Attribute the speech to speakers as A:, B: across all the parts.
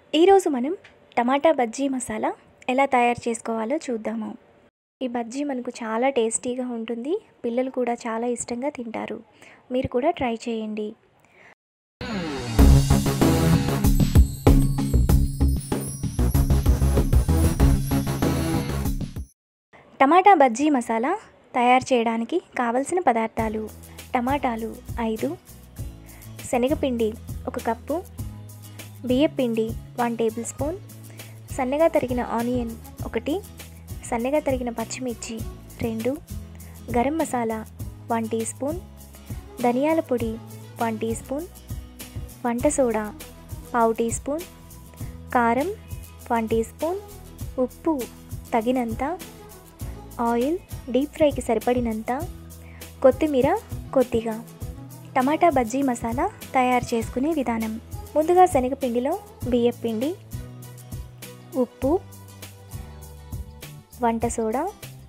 A: ఈరోజు మనం టమాటా బజ్జీ మసాలా ఎలా తయారు చేసుకోవాలో చూద్దాము ఈ బజ్జీ మనకు చాలా టేస్టీగా ఉంటుంది పిల్లలు కూడా చాలా ఇష్టంగా తింటారు మీరు కూడా ట్రై చేయండి టమాటా బజ్జీ మసాలా తయారు చేయడానికి కావలసిన పదార్థాలు టమాటాలు ఐదు శనగపిండి ఒక కప్పు బియ్యపిండి వన్ టేబుల్ స్పూన్ సన్నగా తరిగిన ఆనియన్ ఒకటి సన్నగా తరిగిన పచ్చిమిర్చి రెండు garam masala one teaspoon ధనియాల పొడి వన్ టీ స్పూన్ వంట సోడా పావు టీ స్పూన్ కారం వన్ టీ స్పూన్ ఉప్పు తగినంత ఆయిల్ డీప్ ఫ్రైకి సరిపడినంత కొత్తిమీర కొద్దిగా టమాటా బజ్జీ మసాలా తయారు చేసుకునే విధానం ముందుగా శనగపిండిలో బియ్యపిండి ఉప్పు వంట సోడా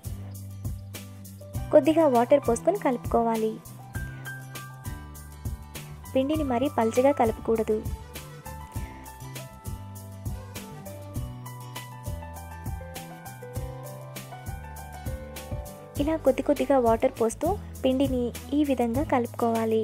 A: కొద్దిగా వాటర్ పోసుకొని కలుపుకోవాలి పిండిని మరీ పల్చగా కలపకూడదు ఇలా కొద్ది కొద్దిగా వాటర్ పోస్తూ పిండిని ఈ విధంగా కలుపుకోవాలి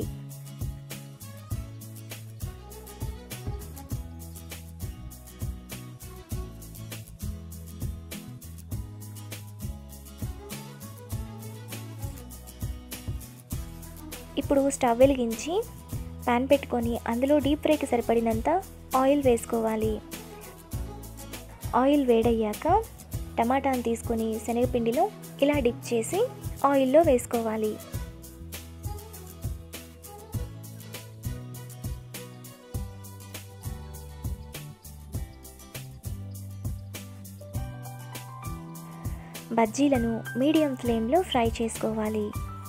A: ఇప్పుడు స్టవ్ వెలిగించి ప్యాన్ పెట్టుకొని అందులో డీప్ ఫ్రైకి సరిపడినంత ఆయిల్ వేసుకోవాలి ఆయిల్ వేడయ్యాక టమాటాను తీసుకొని శనగపిండిలో ఇలా డిప్ చేసి ఆయిల్లో వేసుకోవాలి బజ్జీలను మీడియం ఫ్లేమ్లో ఫ్రై చేసుకోవాలి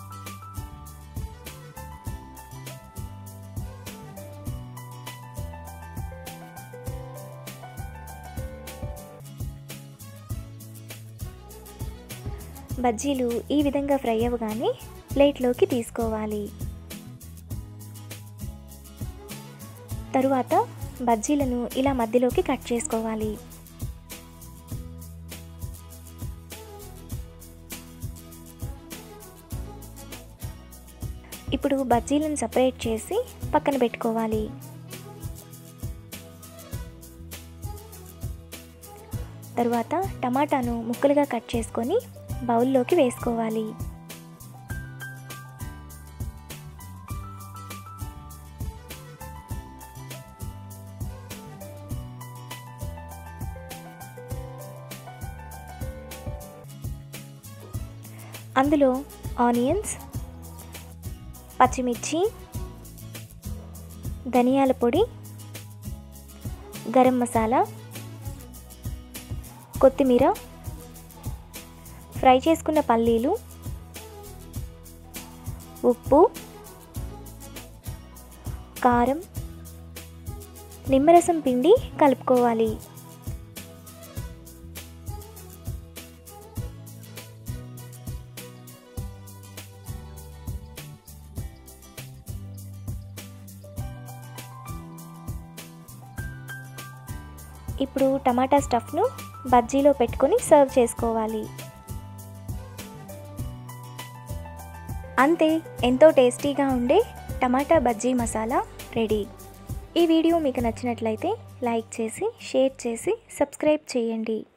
A: బజ్జీలు ఈ విధంగా ఫ్రై అవ్వగానే ప్లేట్లోకి తీసుకోవాలి తరువాత బజ్జీలను ఇలా మధ్యలోకి కట్ చేసుకోవాలి ఇప్పుడు బజ్జీలను సపరేట్ చేసి పక్కన పెట్టుకోవాలి తరువాత టమాటాను ముక్కలుగా కట్ చేసుకొని బౌల్లోకి వేసుకోవాలి అందులో ఆనియన్స్ పచ్చిమిర్చి ధనియాల పొడి గరం మసాలా కొత్తిమీర ఫ్రై చేసుకున్న పల్లీలు ఉప్పు కారం నిమ్మరసం పిండి కలుపుకోవాలి ఇప్పుడు టమాటా స్టఫ్ను బజ్జీలో పెట్టుకొని సర్వ్ చేసుకోవాలి అంతే ఎంతో టేస్టీగా ఉండే టమాటా బజ్జీ మసాలా రెడీ ఈ వీడియో మీకు నచ్చినట్లయితే లైక్ చేసి షేర్ చేసి సబ్స్క్రైబ్ చేయండి